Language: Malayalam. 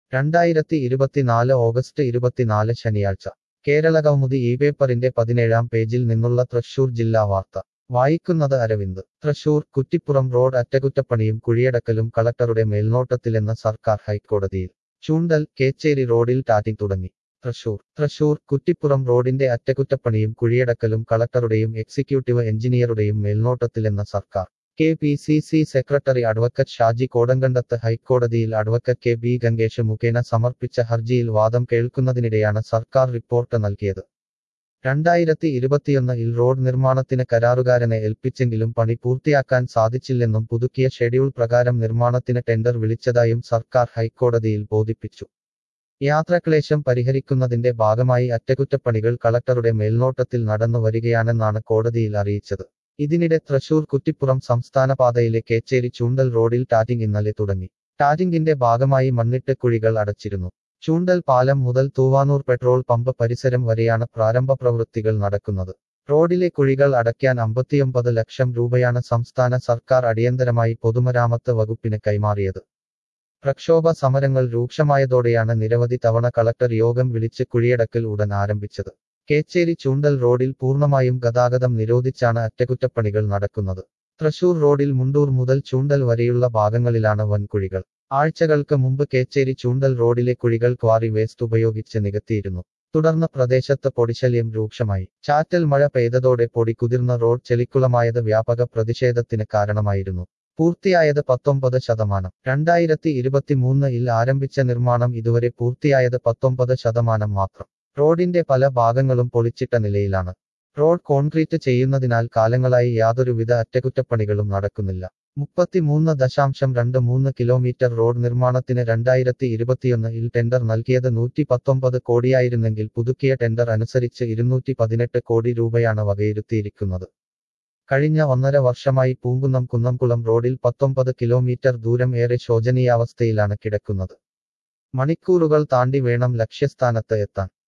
രണ്ടായിരത്തി ഇരുപത്തിനാല് ഓഗസ്റ്റ് ഇരുപത്തിനാല് ശനിയാഴ്ച കേരള കൗമുദി ഈ പേപ്പറിന്റെ പതിനേഴാം പേജിൽ നിന്നുള്ള തൃശൂർ ജില്ലാ വാർത്ത വായിക്കുന്നത് അരവിന്ദ് തൃശൂർ കുറ്റിപ്പുറം റോഡ് അറ്റകുറ്റപ്പണിയും കുഴിയടക്കലും കളക്ടറുടെ മേൽനോട്ടത്തിലെന്ന സർക്കാർ ഹൈക്കോടതിയിൽ ചൂണ്ടൽ കേച്ചേരി റോഡിൽ ടാറ്റിംഗ് തുടങ്ങി തൃശൂർ തൃശൂർ കുറ്റിപ്പുറം റോഡിന്റെ അറ്റകുറ്റപ്പണിയും കുഴിയടക്കലും കളക്ടറുടെയും എക്സിക്യൂട്ടീവ് എഞ്ചിനീയറുടെയും മേൽനോട്ടത്തിലെന്ന സർക്കാർ K P C C secretary advocate Shaji Kodankandath ഹൈക്കോടതിയിൽ അഡ്വക്കറ്റ് കെ ബി ഗംഗേഷ് മുഖേന സമർപ്പിച്ച ഹർജിയിൽ വാദം കേൾക്കുന്നതിനിടെയാണ് സർക്കാർ റിപ്പോർട്ട് നൽകിയത് രണ്ടായിരത്തി ഇരുപത്തിയൊന്നിൽ റോഡ് നിർമ്മാണത്തിന് കരാറുകാരനെ ഏൽപ്പിച്ചെങ്കിലും പണി പൂർത്തിയാക്കാൻ സാധിച്ചില്ലെന്നും പുതുക്കിയ ഷെഡ്യൂൾ പ്രകാരം നിർമ്മാണത്തിന് ടെൻഡർ വിളിച്ചതായും സർക്കാർ ഹൈക്കോടതിയിൽ ബോധിപ്പിച്ചു യാത്രാക്ലേശം പരിഹരിക്കുന്നതിന്റെ ഭാഗമായി അറ്റകുറ്റപ്പണികൾ കളക്ടറുടെ മേൽനോട്ടത്തിൽ നടന്നു വരികയാണെന്നാണ് കോടതിയിൽ അറിയിച്ചത് ഇതിനിടെ തൃശൂർ കുറ്റിപ്പുറം സംസ്ഥാന പാതയിലെ കേച്ചേരി ചൂണ്ടൽ റോഡിൽ ടാറ്റിംഗ് ഇന്നലെ തുടങ്ങി ടാറ്റിംഗിന്റെ ഭാഗമായി മണ്ണിട്ട് കുഴികൾ അടച്ചിരുന്നു ചൂണ്ടൽ പാലം മുതൽ തൂവാനൂർ പെട്രോൾ പമ്പ് പരിസരം വരെയാണ് പ്രാരംഭ പ്രവൃത്തികൾ നടക്കുന്നത് റോഡിലെ കുഴികൾ അടയ്ക്കാൻ അമ്പത്തിയൊമ്പത് ലക്ഷം രൂപയാണ് സംസ്ഥാന സർക്കാർ അടിയന്തരമായി പൊതുമരാമത്ത് വകുപ്പിന് കൈമാറിയത് പ്രക്ഷോഭ സമരങ്ങൾ രൂക്ഷമായതോടെയാണ് നിരവധി തവണ കളക്ടർ യോഗം വിളിച്ച് കുഴിയടക്കൽ ഉടൻ ആരംഭിച്ചത് കേച്ചേരി ചൂണ്ടൽ റോഡിൽ പൂർണ്ണമായും ഗതാഗതം നിരോധിച്ചാണ് അറ്റകുറ്റപ്പണികൾ നടക്കുന്നത് തൃശൂർ റോഡിൽ മുണ്ടൂർ മുതൽ ചൂണ്ടൽ വരെയുള്ള ഭാഗങ്ങളിലാണ് വൻകുഴികൾ ആഴ്ചകൾക്ക് മുമ്പ് കേച്ചേരി ചൂണ്ടൽ റോഡിലെ കുഴികൾ ക്വാറി വേസ്റ്റ് ഉപയോഗിച്ച് നികത്തിയിരുന്നു തുടർന്ന് പ്രദേശത്ത് പൊടിശല്യം രൂക്ഷമായി ചാറ്റൽ മഴ പെയ്തതോടെ പൊടി കുതിർന്ന റോഡ് ചെളിക്കുളമായത് വ്യാപക പ്രതിഷേധത്തിന് കാരണമായിരുന്നു പൂർത്തിയായത് പത്തൊമ്പത് ശതമാനം രണ്ടായിരത്തി ഇരുപത്തിമൂന്നിൽ ആരംഭിച്ച നിർമ്മാണം ഇതുവരെ പൂർത്തിയായത് പത്തൊമ്പത് ശതമാനം മാത്രം റോഡിന്റെ പല ഭാഗങ്ങളും പൊളിച്ചിട്ട നിലയിലാണ് റോഡ് കോൺക്രീറ്റ് ചെയ്യുന്നതിനാൽ കാലങ്ങളായി യാതൊരുവിധ അറ്റകുറ്റപ്പണികളും നടക്കുന്നില്ല മുപ്പത്തിമൂന്ന് ദശാംശം രണ്ട് മൂന്ന് കിലോമീറ്റർ റോഡ് നിർമ്മാണത്തിന് രണ്ടായിരത്തി ഇരുപത്തിയൊന്നിൽ ടെൻഡർ നൽകിയത് നൂറ്റി പത്തൊമ്പത് കോടിയായിരുന്നെങ്കിൽ പുതുക്കിയ ടെൻഡർ അനുസരിച്ച് ഇരുന്നൂറ്റി പതിനെട്ട് കോടി രൂപയാണ് വകയിരുത്തിയിരിക്കുന്നത് കഴിഞ്ഞ ഒന്നര വർഷമായി പൂങ്കുന്നം കുന്നംകുളം റോഡിൽ പത്തൊമ്പത് കിലോമീറ്റർ ദൂരം ഏറെ ശോചനീയാവസ്ഥയിലാണ് കിടക്കുന്നത് മണിക്കൂറുകൾ താണ്ടി വേണം ലക്ഷ്യസ്ഥാനത്ത് എത്താൻ